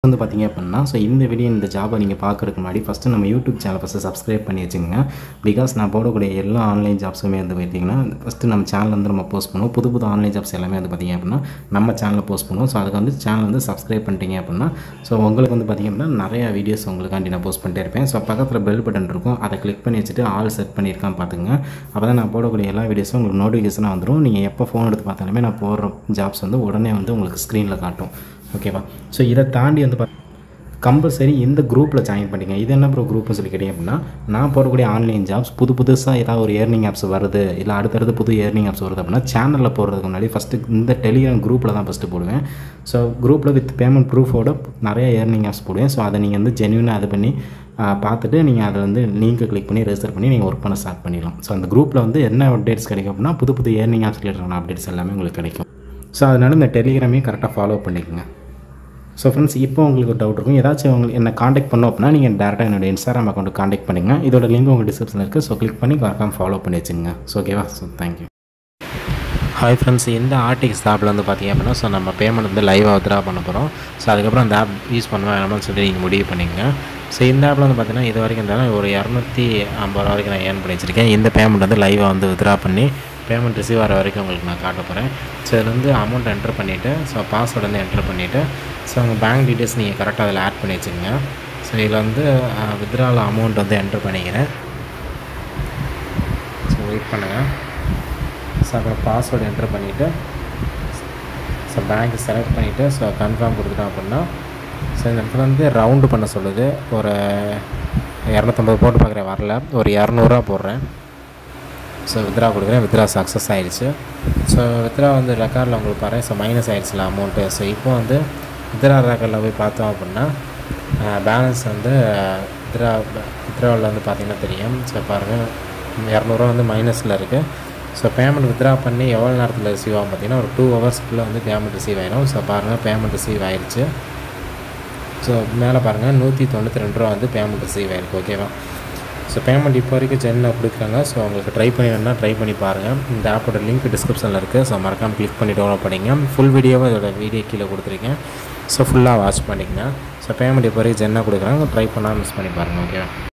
வந்து பார்த்தீங்க அப்படின்னா ஸோ இந்த வீடியோ இந்த ஜாபை நீங்கள் பார்க்குறதுக்கு முன்னாடி ஃபஸ்ட்டு நம்ம யூடியூப் சேனல் ஃபஸ்ட்டு சப்ஸ்கிரைப் பண்ணி வச்சுக்கோங்க பிகாஸ் நான் போடக்கூடிய எல்லா ஆன்லைன் ஜாப்ஸுமே வந்து பார்த்தீங்கன்னா ஃபஸ்ட்டு நம்ம சேனல் வந்து நம்ம போஸ்ட் பண்ணுவோம் புது புது ஆன்லைன் ஜாப்ஸ் எல்லாமே வந்து பார்த்தீங்க அப்படின்னா நம்ம சேனலில் போஸ்ட் பண்ணுவோம் ஸோ அதுக்கு வந்து சேனல் வந்து சப்ஸ்கிரைப் பண்ணிட்டீங்க அப்படின்னா ஸோ உங்களுக்கு வந்து பார்த்தீங்க அப்படின்னா நிறையா வீடியோஸ் உங்களுக்காண்டி நான் போஸ்ட் பண்ணிட்டே இருப்பேன் ஸோ பக்கத்தில் பெல் பட்டன் இருக்கும் அதை கிளிக் பண்ணி வச்சுட்டு ஆல் செட் பண்ணியிருக்கான்னு பார்த்துங்க அப்போ தான் நான் போடக்கூடிய எல்லா வீடியோஸும் உங்களுக்கு நோட்டிஃபிகேஷனாக வந்துடும் நீங்கள் எப்போ ஃபோன் எடுத்து பார்த்தாலுமே நான் போடுற ஜாப்ஸ் வந்து உடனே வந்து உங்களுக்கு ஸ்க்ரீனில் காட்டும் ஓகேவா ஸோ இதை தாண்டி வந்து பார்த்து கம்பல்சரி இந்த குரூப்பில் ஜாயின் பண்ணிங்க இது என்ன ப்ரோ குரூப்னு சொல்லி கேட்டிங்க அப்படின்னா நான் போடக்கூடிய ஆன்லைன் ஜாப்ஸ் புது புதுசாக ஏதாவது ஒரு ஏர்னிங் ஆப்ஸ் வருது இல்லை அடுத்தடுத்து புது ஏர்னிங் ஆப்ஸ் வருது அப்படின்னா சேனலில் போடுறதுக்கு முன்னாடி ஃபஸ்ட்டு இந்த டெலிகிராம் குரூப்பில் தான் ஃபஸ்ட்டு போடுவேன் ஸோ குரூப்பில் வித் பேமெண்ட் ப்ரூஃபோட நிறைய ஏர்னிங் ஆப்ஸ் போடுவேன் ஸோ அதை நீங்கள் வந்து ஜென்யூனாக இது பண்ணி ஆ, பார்த்துட்டு நீங்கள் அதை வந்து லிங்க்கை கிளிக் பண்ணி ரெஜிஸ்டர் பண்ணி நீங்கள் ஒர்க் பண்ண ஸ்டார்ட் பண்ணிடலாம் ஸோ அந்த குரூப்பில் வந்து என்ன அப்டேட்ஸ் கிடைக்கும் அப்படின்னா புது புது ஏர்னிங் ஆப்ஸ் ரிலேட்டடான அப்டேட்ஸ் எல்லாமே உங்களுக்கு கிடைக்கும் ஸோ அதனால இந்த டெலிகிராமையும் கரெக்டாக ஃபாலோ பண்ணிக்கோங்க ஸோ ஃப்ரெண்ட்ஸ் இப்போ உங்களுக்கு ஒரு டவுட் இருக்கும் ஏதாச்சும் உங்களுக்கு என்ன காண்டாக்ட் பண்ணோம் அப்படின்னா நீங்கள் டேரெக்டாக என்னோட இன்ஸ்டாகிராம் அக்கௌண்ட் காண்டாக்ட் பண்ணுங்கள் இதோட லிங்க் உங்கள் டிஸ்கிரிப்ஷனில் இருக்குது ஸோ கிளிக் பண்ணி கரெக்டாக ஃபாலோ பண்ணி வச்சுங்க ஸோ ஓகேவா ஸோ தேங்க்யூ ஹாய் ஃப்ரெண்ட்ஸ் இந்த ஆர்டிக்ஸ் ஆப்பில் வந்து பார்த்தீங்க அப்படின்னா ஸோ நம்ம பேமெண்ட் வந்து லைவாக வித்ரா பண்ண போகிறோம் ஸோ அதுக்கப்புறம் அந்த ஆப் யூஸ் பண்ணுவேன் வேணாம்னு சொல்லி நீங்கள் முடிவு பண்ணிங்க ஸோ இந்த ஆப்பில் வந்து பார்த்தீங்கன்னா இது வரைக்கும் இருந்தாலும் ஒரு இரநூத்தி ஐம்பது ரூபா வரைக்கும் நான் ஏர்ன் பண்ணி வச்சிருக்கேன் இந்த பேமெண்ட் வந்து லைவாக வந்து வித்ரா பண்ணி பேமெண்ட் ரிசீவ் ஆகிற வரைக்கும் உங்களுக்கு நான் காட்ட போகிறேன் ஸோ இதில் வந்து அமௌண்ட் என்டர் பண்ணிவிட்டு ஸோ பாஸ்வேர்டு வந்து என்டர் பண்ணிவிட்டு ஸோ உங்கள் பேங்க் டீட்டெயில்ஸ் நீங்கள் கரெக்டாக அதில் ஆட் பண்ணி வச்சுக்கோங்க ஸோ இதில் வந்து வித்ராவில் அமௌண்ட் வந்து என்டர் பண்ணிக்கிறேன் ஸோ வெயிட் பண்ணுங்கள் ஸோ அப்புறம் பாஸ்வேர்டு என்டர் பண்ணிவிட்டு ஸோ பேங்க் செலக்ட் பண்ணிவிட்டு ஸோ கன்ஃபார்ம் கொடுத்துட்டோம் அப்படின்னா ஸோ இந்த இடத்துல வந்து ரவுண்டு பண்ண சொல்லுது ஒரு இரநூத்தம்பது போட்டு பார்க்குறேன் வரல ஒரு இரநூறுவா போடுறேன் ஸோ வித்ரா கொடுக்குறேன் வித்ரா சக்ஸஸ் ஆயிடுச்சு ஸோ வித்ரா வந்து ரெக்கார்டில் உங்களுக்கு பாருங்கள் ஸோ மைனஸ் ஆயிடுச்சுல அமௌண்ட்டு ஸோ இப்போ வந்து வித்ரா ரெக்கார்டில் போய் பார்த்தோம் அப்படின்னா பேலன்ஸ் வந்து வித்ரா வித்ராவில் வந்து பார்த்தீங்கன்னா தெரியும் ஸோ பாருங்கள் இரநூறுவா வந்து மைனஸில் இருக்குது ஸோ பேமெண்ட் வித்ரா பண்ணி எவ்வளோ நேரத்தில் ரிசீவ் ஆகும் பார்த்தீங்கன்னா ஒரு டூ ஹவர்ஸ்க்குள்ளே வந்து பேமெண்ட் ரிசீவ் ஆயிடும் ஸோ பாருங்கள் பேமெண்ட் ரிசீவ் ஆயிடுச்சு ஸோ மேலே பாருங்கள் நூற்றி தொண்ணூற்றி ரெண்டு ரூபா வந்து பேமெண்ட் ரிசீவ் ஆயிருக்கு ஓகேவா ஸோ பேமெண்ட் இப்போ வரைக்கும் ஜென்னில் கொடுக்குறாங்க ஸோ உங்களுக்கு ட்ரை பண்ணி வேணால் ட்ரை பண்ணி பாருங்கள் இந்த ஆப்போட லிங்க் டிஸ்கிரிப்ஷனில் இருக்குது ஸோ மறக்காமல் கிளிக் பண்ணி டவுன்லோட் பண்ணிங்க ஃபுல் வீடியோவை இதோட வீடியோ கீழே கொடுத்துருக்கேன் ஸோ ஃபுல்லாக வாட்ச் பண்ணிக்கங்க ஸோ பேமெண்ட் இப்போ வரைக்கும் ஜென்னாக கொடுக்குறாங்க ட்ரை பண்ணால் மிஸ் பண்ணி பாருங்கள் ஓகேவா